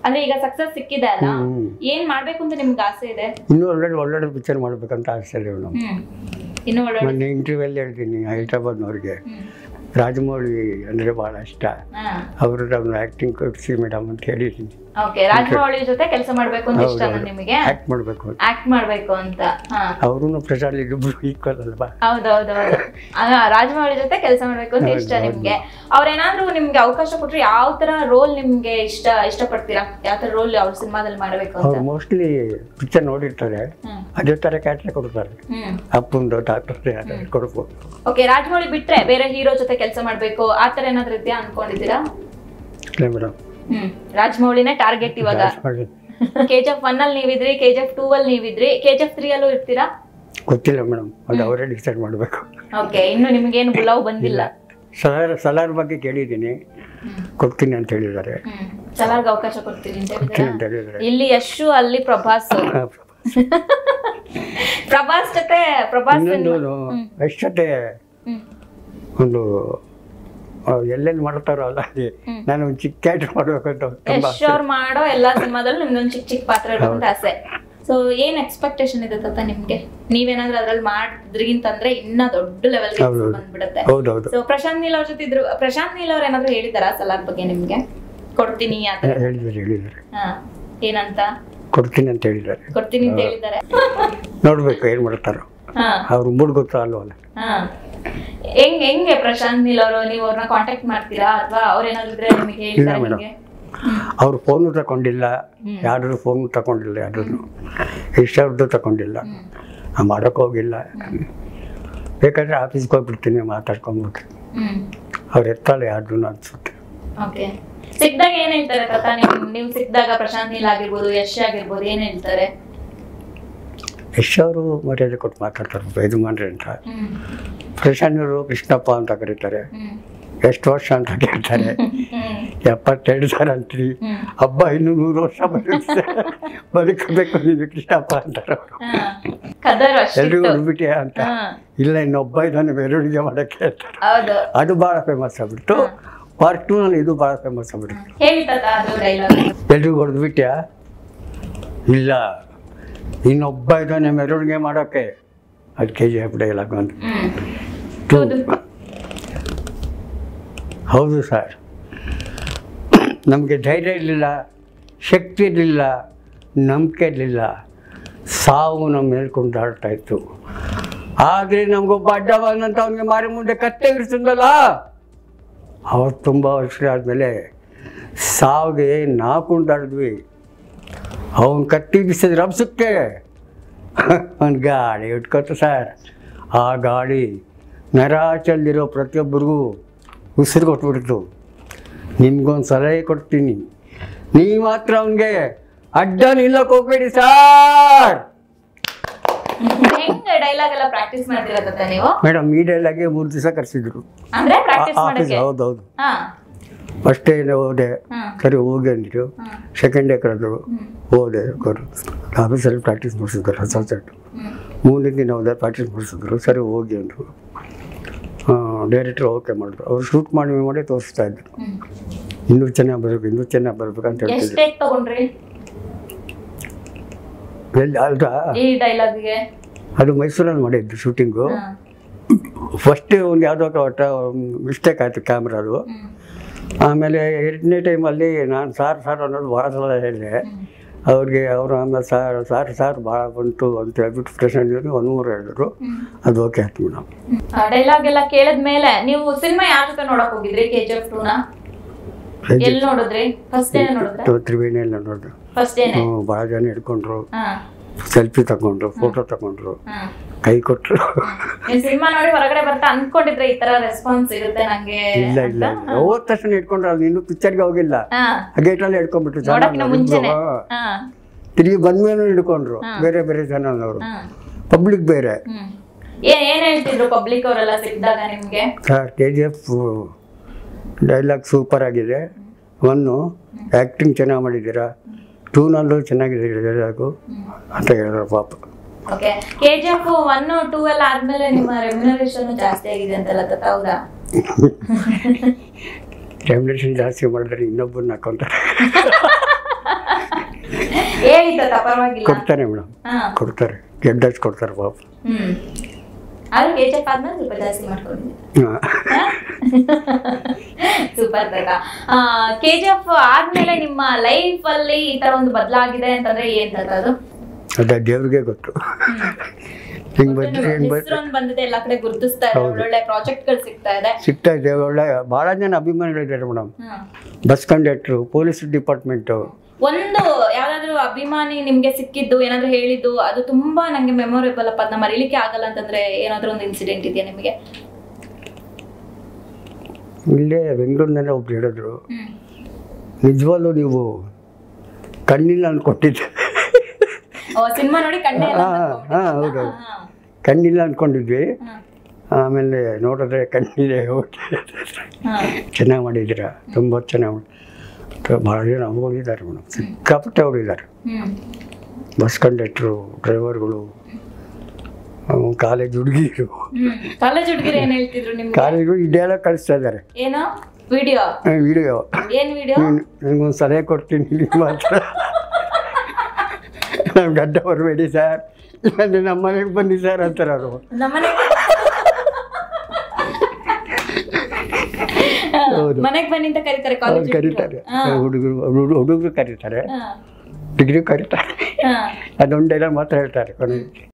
ಅಂದ್ರೆ ಈಗ ಸಕ್ಸಸ್ ಸಿಕ್ಕಿದೆ ಅಲ್ಲ ಹ್ಮ್. ಏನ್ ಮಾಡ್ಬೇಕು ಅಂತ ನಿಮ್ಗೆ ಆಸೆ ಇದೆ ಇನ್ನೂ ಒಳ್ಳೆ ಒಳ್ಳೊಳ್ಳೆ ಪಿಕ್ಚರ್ ಮಾಡ್ಬೇಕಂತ ಆಸೆ ಇದೆ ಮೇಡಮ್ ಹ್ಮ್ ಇನ್ನು ಒಳ್ಳೆ ಮೊನ್ನೆ ಇಂಟರ್ವ್ಯೂಲ್ಲಿ ಹೇಳ್ತೀನಿ ಹೈದ್ರಾಬಾದ್ನವ್ರಿಗೆ ಹ್ಮ್ ರಾಜಮೌಳಿ ಅಂದರೆ ಭಾಳ ಇಷ್ಟ ಹಾ ಅವರು ನಮ್ಮ ಆ್ಯಕ್ಟಿಂಗ್ ಕೊಡಿಸಿ ಮೇಡಮ್ ಅಂತ ಹೇಳಿದ್ದೀನಿ ಓಕೆ ರಾಜಮೌಳಿ ಜೊತೆ ಕೆಲಸ ಮಾಡ್ಬೇಕು ಅಂತ ಇಷ್ಟ ನಿಮಗೆ ಆ್ಯಕ್ಟ್ ಮಾಡಬೇಕು ಅಂತ ಆಕ್ಟ್ ಮಾಡ್ಬೇಕು ಅಂತ ಹಾ ಅವರು ಪ್ರಸಾದ್ ಇಬ್ಬರು ಈಕ್ವಲ್ ಅಲ್ವಾ ಹೌದೌದೌದು ರಾಜಮೌಳಿ ಜೊತೆ ಕೆಲಸ ಮಾಡ್ಬೇಕು ಅಂತ ಇಷ್ಟ ನಿಮ್ಗೆ ಅವ್ರೇನಾದ್ರೂ ನಿಮ್ಗೆ ಅವಕಾಶ ಕೊಟ್ರೆ ಯಾವ ತರ ರೋಲ್ ನಿಮ್ಗೆ ಇಷ್ಟ ಇಷ್ಟಪಡ್ತೀರಾ ಯಾವ ತರ ರೋಲ್ ಅವ್ರ ಸಿನಿಮಾದಲ್ಲಿ ಮಾಡ್ಬೇಕು ಅಂತ ಅವ್ರು ಮೋಸ್ಟ್ಲಿ ಪಿಕ್ಚರ್ ನೋಡಿರ್ತಾರೆ ಹ್ಮ್ ಅದೇ ಥರ ಕ್ಯಾಟ್ರೆ ಕೊಡ್ತಾರೆ ಹ್ಮ್ ಅಪ್ಪಂದು ಡಾಕ್ಟರ್ ಯಾರು ಕೊಡ್ಬೋದು ಓಕೆ ರಾಜಮೌಳಿ ಬಿಟ್ರೆ ಬೇರೆ ಹೀರೋ ಜೊತೆ ಕೆಲಸ ಮಾಡ್ಬೇಕು ಆ ತರ ಏನಾದ್ರೂ ಇದೆಯಾ ಅನ್ಕೊಂಡಿದ್ದೀರಾ ಇಲ್ಲ ಮೇಡಮ್ ಹ್ಮ್ ರಾಜಮೌಳಿನೇ ಟಾರ್ಗೆಟ್ ಇವಾಗ ಕೆ ಜಿ ಎಫ್ ಒನ್ ಅಲ್ಲಿ ನೀವಿದ್ರಿ ಕೆ ಜಿ ಎಫ್ ಟೂ ಅಲ್ಲಿ ನೀವಿದ್ರಿ ಕೆ ಜಿ ಎಫ್ ತ್ರೀ ಅಲ್ಲೂ ಇರ್ತೀರಾ ಗೊತ್ತಿಲ್ಲ ಮೇಡಮ್ ಅದು ಅವರೇ ಡಿಸೈಡ್ ಮಾಡಬೇಕು ಓಕೆ ಇನ್ನು ನಿಮ್ಗೇನು ಬುಲಾವ್ ಬಂದಿಲ್ಲ ಸಲಾರ್ ಸಲಾರ್ ಬಗ್ಗೆ ಕೇಳಿದ್ದೀನಿ ಕೊಡ್ತೀನಿ ಅಂತ ಹೇಳಿದ್ದಾರೆ ಹ್ಮ್ ಸಲಾರ್ಗೆ ಅವಕಾಶ ಕೊಡ್ತೀರಿ ಅಂತ ಕೊಡ್ತೀನಿ ಹೇಳಿದ್ರಾ ಅಂತ ಹೇಳಿದ್ದಾರೆ ಇಲ್ಲಿ ಯಶು ಅಲ್ಲಿ ಪ್ರಭಾಸ್ ಪ್ರಭಾಸ್ ಜೊತೆ ಪ್ರಭಾಸ್ ಇನ್ನೊಂದು ಎಷ್ಟೊತ್ತೆ ಹ್ಮ್ ಒಂದು ಆ, ಎಲ್ಲೆಲ್ಲಿ ಮಾಡ್ತಾರೋ ಅಲ್ಲ ಅಲ್ಲಿ ನಾನು ಒಂದು ಚಿಕ್ಕ ಕ್ಯಾಟ್ರ್ ಮಾಡಬೇಕು ಅಂತ ತುಂಬ ಯಶ್ ಅವ್ರು ಮಾಡೋ ಎಲ್ಲಾ ಸಿನಿಮಾದಲ್ಲೂ ನಿಮ್ದೊಂದು ಚಿಕ್ಕ ಚಿಕ್ಕ ಪಾತ್ರ ಇರ್ಬೇಕು ಅಂತ ಆಸೆ ಸೊ ಏನ್ ಎಕ್ಸ್ಪೆಕ್ಟೇಷನ್ ಇದೆ ತಾತ ನಿಮ್ಗೆ ನೀವೇನಾದ್ರೂ ಅದ್ರಲ್ಲಿ ಮಾಡಿದ್ರಿ ಅಂತಂದ್ರೆ ಇನ್ನ ದೊಡ್ಡ ಲೆವೆಲ್ಗೆ ಹೌದು. ಬಂದ್ಬಿಡುತ್ತೆ ಹೌದೌದು ಸೊ ಪ್ರಶಾಂತ್ ನೀಲ್ ಅವ್ರ ಜೊತೆ ಇದ್ರು ಪ್ರಶಾಂತ್ ನೀಲ್ ಅವ್ರು ಏನಾದ್ರು ಹೇಳಿದಾರಾ ಸಲಾರ್ ಬಗ್ಗೆ ನಿಮ್ಗೆ ಕೊಡ್ತೀನಿ ಆ ಥರ ಹೇಳಿದ್ದಾರೆ ಹೇಳಿದ್ದಾರೆ ಹಾ ಏನಂತ ಕೊಡ್ತೀನಿ ಅಂತ ಹೇಳಿದ್ದಾರೆ ಕೊಡ್ತೀನಿ ಅಂತ ಹೇಳಿದ್ದಾರೆ ನೋಡ್ಬೇಕು ಏನು ಮಾಡ್ತಾರೋ ಹಾ ಅವ್ರು ಮೂಡ್ ಗೊತ್ತಾ ಅಲ್ವಲ್ಲ ಹಾ ಹೆಂಗ್ ಹೆಂಗೆ ಪ್ರಶಾಂತ್ ನೀಲ್ ಅವರು ನೀವು ಅವ್ರನ್ನ ಕಾಂಟ್ಯಾಕ್ಟ್ ಮಾಡ್ತೀರಾ ಅಥವಾ ಅವ್ರೇನಾದ್ರು ಇದ್ರೆ ನಿಮಗೆ ಇಲ್ಲ ಹೇಳ್ತಾರೆ ಮೇಡಮ್ ನಿಮ್ಗೆ ಅವ್ರು ಫೋನು ತಗೊಂಡಿಲ್ಲ ಯಾರು ಫೋನ್ ತಗೊಂಡಿಲ್ಲ ಯಾರನ್ನು ಇಷ್ಟವ್ರದ್ದು ತಗೊಂಡಿಲ್ಲ ನಾನು ಮಾಡೋಕೆ ಹೋಗಿಲ್ಲ ಬೇಕಾದ್ರೆ ಆಫೀಸ್ಗೆ ಹೋಗ್ಬಿಡ್ತೀನಿ ಮಾತಾಡ್ಕೊಂಬಿಟ್ಟು ಹ್ಮ್ ಅವ್ರು ಎತ್ತಲ್ಲ ಯಾರ್ದು ಅನ್ಸುತ್ತೆ ಓಕೆ ಸಿಕ್ದಾಗ ಏನ್ ಹೇಳ್ತಾರೆ ತಾತ ನಿಮ್ ನೀವು ಸಿಕ್ಕಿದಾಗ ಪ್ರಶಾಂತ್ ನೀಲ್ ಆಗಿರ್ಬೋದು ಯಶ್ ಆಗಿರ್ಬೋದು ಏನ್ ಹೇಳ್ತಾರೆ ಯಶ್ ಅವರು ಮರ್ಯಾದೆ ಕೊಟ್ಟು ಮಾತಾಡ್ತಾರೆ ಯಜಮಾನ್ರಿ ಅಂತ ಹ್ಮ್ ಪ್ರಶಾಂತರು ಕೃಷ್ಣಪ್ಪ ಅಂತ ಕರೀತಾರೆ ಹ್ಮ್ ಎಷ್ಟು ವರ್ಷ ಅಂತ ಕೇಳ್ತಾರೆ ಹ್ಮ್ ಎಪ್ಪತ್ತೆರಡು ಸಾವಿರ ಅಂತೀರಿ ಹ್ಮ್ ಹಬ್ಬ ಇನ್ನು ನೂರು ವರ್ಷ ಬರುತ್ತೆ ಬದುಕಬೇಕು ನೀನು ಕೃಷ್ಣಪ್ಪ ಅಂತಾರೆ ಅವರು ಹಾ. ಕದರ್ ಅಷ್ಟಿತ್ತು ಎಲ್ರಿಗೂ ಹುಡ್ಬಿಟ್ಟಿಯ ಅಂತ ಹಾ. ಇಲ್ಲ ಇನ್ನೊಬ್ಬ ಇದ್ದಾನೆ ಮೆರವಣಿಗೆ ಮಾಡೋಕ್ಕೆ ಹೇಳ್ತಾರೆ ಹೌದು ಅದು ಭಾಳ ಫೇಮಸ್ ಆಗ್ಬಿಡ್ತು ಪಾರ್ಟ್ ಟೂನಲ್ಲಿ ಇದು ಭಾಳ ಫೇಮಸ್ ಆಗ್ಬಿಡ್ತು ಹೇಳಿ ತಾತ ಅದು ಡೈಲಾಗ್ ಎಲ್ರಿಗೂ ಹೊಡೆದ್ಬಿಟ್ಯಾ ಇಲ್ಲ ಇನ್ನೊಬ್ಬ ಇದ್ದಾನೆ ಮೆರವಣಿಗೆ ಮಾಡೋಕ್ಕೆ ಅದು ಕೆ ಜಿ ಎಫ್ ಡೈಲಾಗ್ ಅಂತ ಹ್ಮ್ ಟೂ ಹೌದು. ಹೌದು ಸರ್ ನಮಗೆ ಧೈರ್ಯ ಇರಲಿಲ್ಲ ಶಕ್ತಿ ಇರಲಿಲ್ಲ ನಂಬಿಕೆ ಇರಲಿಲ್ಲ ಸಾವು ನಮ್ಮ ಮೇಲೆ ಕೊಂಡಾಡ್ತಾ ಇತ್ತು ಆದರೆ ನಮಗೊಬ್ಬ ಅಡ್ಡ ಬಂದಂತ ಅವನಿಗೆ ಮಾರಿ ಮುಂದೆ ಕತ್ತೆ ಇರ್ತದಲ್ಲ ಅವತ್ತು ತುಂಬ ವರ್ಷ ಆದಮೇಲೆ ಸಾವಿಗೆ ನಾವು ಕೊಂಡಾಡಿದ್ವಿ ಅವನ ಕತ್ತಿ ಬಿಸಿದ್ರೆ ರಬ್ಸಕ್ಕೆ ಒಂದು ಗಾಡಿ ಇಟ್ಕೊತ ಸರ್ ಆ ಗಾಡಿ ನರಾಚಲ್ಲಿರೋ ಪ್ರತಿಯೊಬ್ಬರಿಗೂ ಉಸಿರು ಕೊಟ್ಬಿಡ್ತು ನಿಮ್ಗೊಂದು ಸಲಹೆ ಕೊಡ್ತೀನಿ ನೀವು ಮಾತ್ರ ಅವನಿಗೆ ಅಡ್ಡ ನಿಲ್ಲಕ್ಕೆ ಹೋಗ್ಬೇಡಿ ಸಾರ್ ಹೆಂಗ್ ಡೈಲಾಗ್ ಎಲ್ಲ ಪ್ರಾಕ್ಟೀಸ್ ಮಾಡ್ತೀರಾ ತಾತ ನೀವು ಮೇಡಮ್ ಈ ಡೈಲಾಗೆ ಮೂರು ದಿವಸ ಕರೆಸಿದ್ರು ಅಂದ್ರೆ ಪ್ರಾಕ್ಟೀಸ್ ಆಫೀಸ್ ಮಾಡಕ್ಕೆ ಹೌದೌದು ಹಾ ಫಸ್ಟ್ ಡೇ ಹೋದೆ ಹ್ಮ್ ಸರಿ ಹೋಗಿ ಅಂದರು ಹ್ಮ್ ಸೆಕೆಂಡ್ ಡೇ ಕರೆದ್ರು ಹ್ಮ್ ಹೋದೆ ಕೊರು ಆಫೀಸಲ್ಲಿ ಪ್ರಾಕ್ಟೀಸ್ ಮಾಡಿಸಿದ್ರು ಹೊಸ ಸೆಟ್ ಹ್ಮ್ ಮೂರನೇ ದಿನ ಹೋದೆ ಪ್ರಾಕ್ಟೀಸ್ ಮಾಡಿಸಿದ್ರು ಸರಿ ಹೋಗಿ ಅಂದರು ಡೈರೆಕ್ಟ್ರ್ ಓಕೆ ಮಾಡಿದ್ರು ಅವ್ರು ಶೂಟ್ ಮಾಡಿ ಮಾಡಿ ತೋರಿಸ್ತಾ ಇದ್ರು ಹ್ಮ್ ಇನ್ನೂ ಚೆನ್ನಾಗಿ ಬರಬೇಕು ಇನ್ನೂ ಚೆನ್ನಾಗಿ ಬರಬೇಕು ಅಂತ ಎಷ್ಟ್ ಹೇಳ್ತಿದ್ರು ಟೇಕ್ ತಗೊಂಡ್ರಿ ಎಲ್ಲಿ ಅಲ್ದ ಈ ಡೈಲಾಗ್ಗೆ ಅದು ಮೈಸೂರಲ್ಲಿ ಮಾಡಿದ್ದು ಶೂಟಿಂಗು ಫಸ್ಟ್ ಒಂದು ಯಾವುದೋ ಒಟ್ಟ ಮಿಸ್ಟೇಕ್ ಆಯಿತು ಕ್ಯಾಮ್ರಾದು ಹ್ಮ್ ಆಮೇಲೆ ಎರಡನೇ ಟೈಮಲ್ಲಿ ನಾನು ಸಾರ್ ಸಾರ್ ಅನ್ನೋದು ಭಾಳ ಸಲ ಹೇಳಿದೆ ಅವ್ರಿಗೆ ಅವರು ಆಮೇಲೆ ಸಾರ್ ಸಾರ್ ಸಾರ್ ಭಾಳ ಬಂತು ಅಂತ ಹೇಳ್ಬಿಟ್ಟು ಪ್ರೆಸೆಂಟ್ ಒಂದು ಮೂರು ಹೇಳಿದ್ರು ಅದು ಓಕೆ ಆಯ್ತು ಮೇಡಮ್ ಡೈಲಾಗ್ ಎಲ್ಲ ಕೇಳಿದ್ಮೇಲೆ ನೀವು ಸಿನಿಮಾ ಯಾರ ಜೊತೆ ನೋಡಕ್ ಹೋಗಿದ್ರಿ ಕೆ ಜಿ ಎಫ್ ಟೂನ ಎಲ್ಲಿ ನೋಡಿದ್ರಿ ಫಸ್ಟ್ ಡೇ ನೋಡಿದ್ರ ತ್ರಿವೇಣಿಯಲ್ಲಿ ನೋಡಿದ್ರು ಫಸ್ಟ್ ಡೇನೆ ಹ್ಞೂ ಭಾಳ ಜನ ಹಿಡ್ಕೊಂಡ್ರು ಹಾ ಸೆಲ್ಫಿ ತಗೊಂಡ್ರು ಫೋಟೋ ತಗೊಂಡ್ರು ಹಾ ಕೈ ಕೊಟ್ಟರು ನೀವ್ ಸಿನಿಮಾ ನೋಡಿ ಹೊರಗಡೆ ಬರ್ತಾ ಅನ್ಕೊಂಡಿದ್ರೆ ಈ ತರ ರೆಸ್ಪಾನ್ಸ್ ಇರುತ್ತೆ ನಂಗೆ ಇಲ್ಲ ಇಲ್ಲ ಇಲ್ಲ ಹೋದ ತಕ್ಷಣ ಹಿಡ್ಕೊಂಡ್ರು ಅದು ಇನ್ನೂ ಪಿಕ್ಚರ್ಗೆ ಹೋಗಿಲ್ಲ ಹಾ ಗೇಟಲ್ಲಿ ಹಿಡ್ಕೊಂಡ್ಬಿಟ್ರು ಜನ ನೋಡಕ್ಕಿಂತ ಮುಂಚೆನೆ ನೋಡಿದ್ರು. ಹಾ ತಿರುಗಿ ಬಂದ್ಮೇಲೆ ಹಿಡ್ಕೊಂಡ್ರು ಬೇರೆ ಬೇರೆ ಜನ ಅವರು ಹಾ ಪಬ್ಲಿಕ್ ಬೇರೆ ಹ್ಮ್ ಏನ್ ಏನ್ ಹೇಳ್ತಿದ್ರು ಪಬ್ಲಿಕ್ ಅವರೆಲ್ಲ ಸಿಕ್ಕಿದಾಗ ನಿಮ್ಗೆ sir K G F dialogue super ಆಗಿದೆ ಒನ್ನು ಆ್ಯಕ್ಟಿಂಗ್ ಚೆನ್ನಾಗಿ ಮಾಡಿದ್ದೀರಾ ಟೂನಲ್ಲೂ ಚೆನ್ನಾಗಿದೆ ಡೈಲಾಗು ಅಂತ ಹೇಳಿದ್ರು ಪಾಪ okay K G F one two ಎಲ್ಲ ಆದ್ಮೇಲೆ ನಿಮ್ಮ ರೆಮ್ಯುನರೇಷನ್ ಜಾಸ್ತಿ ಆಗಿದೆ ಅಂತಲ್ಲ ತಾತ ಹೌದಾ ರೆಮ್ಯುಲೇಷನ್ ಜಾಸ್ತಿ ಮಾಡಿದ್ರೆ ಇನ್ನೊಬ್ಬರನ್ನ ಹಾಕೊಂತಾರೆ ಪರವಾಗಿಲ್ಲ ಕೊಡ್ತಾರೆ ಮೇಡಮ್ ಹಾ ಕೊಡ್ತಾರೆ ಗೆಡ್ಡಷ್ಟು ಕೊಡ್ತಾರೆ ಪಾಪ ಹ್ಮ್ ಆದ್ರೂ ಕೆ ಜಿ ಎಫ್ ಆದ್ಮೇಲೆ ಸ್ವಲ್ಪ ಜಾಸ್ತಿ ಮಾಡ್ಕೊಂಡಿದ್ದೆ ಹಾಂ ಸೂಪರ್ ತಾತ ಕೆ ಜಿ ಎಫ್ ಆದ್ಮೇಲೆ ನಿಮ್ಮ ಲೈಫ್ ಅಲ್ಲಿ ಈ ತರ ಒಂದು ಬದಲಾಗಿದೆ ಅಂತಂದ್ರೆ ಏನ್ ತಾತ ಅದು ಅದೇ ದೇವ್ರಿಗೆ ಗೊತ್ತು ಹಿಂಗೆ ಬಂದು ಹಿಂಗೆ ಬಂದು ಹೆಸರೊಂದು ಬಂದಿದೆ ಎಲ್ಲಾ ಕಡೆ ಗುರುತಿಸ್ತಾ ಇದೆ ಒಳ್ಳೊಳ್ಳೆ ಪ್ರಾಜೆಕ್ಟ್ ಗಳು ಸಿಗ್ತಾ ಇದೆ ಸಿಗ್ತಾ ಇದೆ ಒಳ್ಳೆ ಭಾಳ ಜನ ಅಭಿಮಾನಿಗಳಿದ್ದಾರೆ madam hmm. Bus conductor police department ಒಂದು ಯಾವ್ದಾದ್ರು ಅಭಿಮಾನಿ ನಿಮ್ಗೆ ಸಿಕ್ಕಿದ್ದು ಏನಾದ್ರು ಹೇಳಿದ್ದು ಅದು ತುಂಬಾ ನಂಗೆ ಮೆಮೊರೇಬಲ್ ಅಪ್ಪ ಅದನ್ನ ಮರೀಲಿಕ್ಕೆ ಆಗಲ್ಲ ಅಂತಂದ್ರೆ ಏನಾದ್ರು ಒಂದು ಇನ್ಸಿಡೆಂಟ್ ಇದೆಯಾ ನಿಮಗೆ ಇಲ್ಲೇ ಬೆಂಗಳೂರಿನಲ್ಲೇ ಒಬ್ರು ಹೇಳಿದ್ರು ಹ್ಮ್ ನಿಜವಾಗ್ಲೂ ನೀವು ಕಣ್ಣಿಲ್ಲ ಅಂದ್ಕೊಂಡಿದ್ದೆ ಸಿನಿಮಾ ನೋಡಿ ಕಣ್ಣೆ ಎಲ್ಲ ಹಾಂ ತಗೊಂಡ್ಬಿಟ್ಟಿದ್ದೆ. ಹಾಂ ಹೌದು ಹಾ, ಕಣ್ಣಿಲ್ಲ ಅಂದ್ಕೊಂಡಿದ್ವಿ ಹಾ, ಆಮೇಲೆ ನೋಡಿದ್ರೆ ಕಣ್ಣಿದೆ ಹಾ. ಚೆನ್ನಾಗಿ ಮಾಡಿದ್ದೀರಾ ತುಂಬ ಚೆನ್ನಾಗಿ ಮಾಡಿ ಭಾಳ ಜನ ಹೋಗಿದ್ದಾರೆ ಮೇಡಮ್ ಸಿಕ್ಕಾಪಟ್ಟೆ ಹೋಗಿದ್ದಾರೆ ಹ್ಮ್ ಬಸ್ ಕಂಡಕ್ಟ್ರು ಡ್ರೈವರ್ಗಳು ಕಾಲೇಜ್ ಹುಡುಗಿರು ಹ್ಮ್ ಕಾಲೇಜ್ ಹುಡುಗಿರು ಏನ್ ಹೇಳ್ತಿದ್ರು ನಿಮ್ಗೆ ಕಾಲೇಜ್ಗಳು ಇದೆಲ್ಲ ಕಳಿಸ್ತಾ ಇದ್ದಾರೆ ಏನೋ ವಿಡಿಯೋ ವಿಡಿಯೋ ಏನ್ ವಿಡಿಯೋ ನಿಮ್ಗೊಂದು ಸಲಹೆ ಕೊಡ್ತೀನಿ ನೀವು ಮಾತ್ರ ನಮ್ಮ ಗಡ್ಡ ಬರಬೇಡಿ ಸರ್ ಇಲ್ಲಾಂದ್ರೆ ನಮ್ಮ ಮನೆಗೆ ಬನ್ನಿ ಸರ್ ಅಂತಾರೆ ಅವರು ನಮ್ಮನೆ ಹೌದು. ಮನೆಗ್ ಬನ್ನಿ ಅಂತ ಕರೀತಾರೆ ಅವ್ರು ಕಾಲೇಜ್ ಕರೀತಾರೆ ಹುಡುಗರು ಹುಡುಗರು ಕರೀತಾರೆ ಡಿಗ್ರಿ ಕರೀತಾರೆ ಅದೊಂದೆಲ್ಲ ಮಾತ್ರ ಹೇಳ್ತಾರೆ ಕೊನೆಗೆ